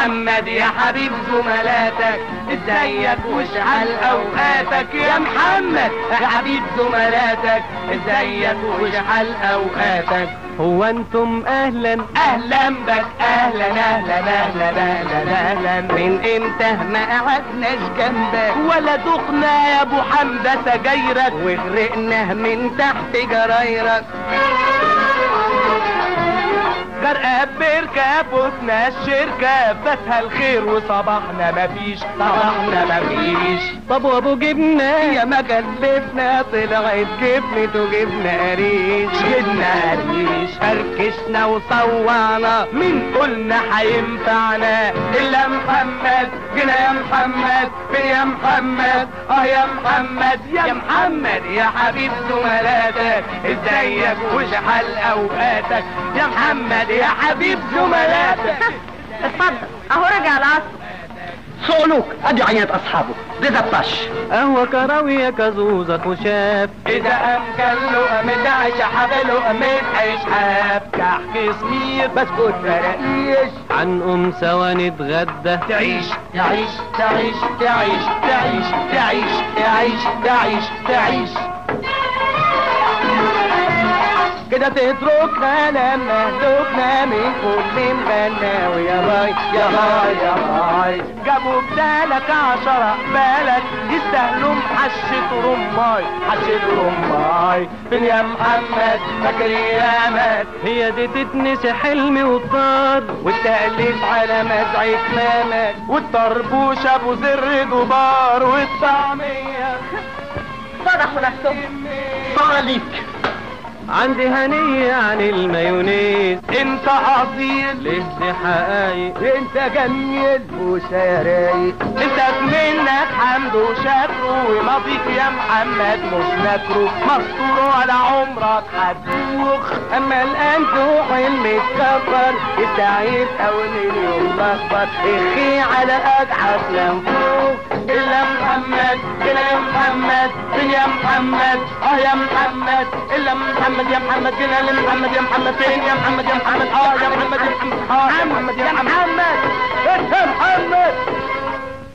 محمد يا حبيب زملاتك ازيك واشعل اوقاتك يا محمد يا حبيب زملاتك ازيك واشعل اوقاتك هو انتم اهلا اهلا بك اهلا اهلا اهلا اهلا اهلا من امتى ما قعدناش جنبك ولا دقنا يا ابو حمزه سجايرك وغرقنا من تحت جرايرك غرقة بركة فوتنا الشركة فاتها الخير وصباحنا مفيش صباحنا مفيش طب وابو جبنا يا ما كلفنا طلعت جبنة وجبنا قريش جبنا قريش فركشنا وصوعنا مين قلنا هينفعنا الا محمد جينا يا محمد فين يا محمد اه يا محمد يا محمد يا حبيب زملاتك ازيك وشحال اوقاتك يا محمد يا حبيب زملاتك اتفضل اهو رجع العصر سؤلوك ادي عينة اصحابه رضا الطش قهوة كراوية كزوزة خشاف إذا أمكن لقمة عيش حبل لقمة عيش حاب كحك سمير بسكوت فرقيش عن ام سوا نتغدى تعيش تعيش تعيش تعيش تعيش تعيش تعيش تعيش تعيش كده تتركنا لما هدوكنا من كل مغنى ويا باي يا باي يا باي جابوا بدالك عشرة بالك يستاهلوا حشة رماي حشة رماي فين يا محمد فاكر ايامك هي دي تتنسي حلمي وطار والتأليف على مزعة مامك والطربوش ابو زر جبار والطعمية فضحوا نفسهم طالك عندي هنية عن المايونيز انت اصيل ليه دي حقايق انت جميل وسرايق انت منك حمد وشكر وماضيك يا محمد مش نكره مستور على عمرك هتدوخ اما الان تروح المتكبر السعيد او اليوم الاخبر اخي على اجحف لنفوق الا محمد الا يا محمد فين يا محمد اه يا محمد الا محمد يا محمد الا محمد يا محمد فين يا محمد يا محمد اه يا محمد يا محمد اه يا محمد يا محمد انت محمد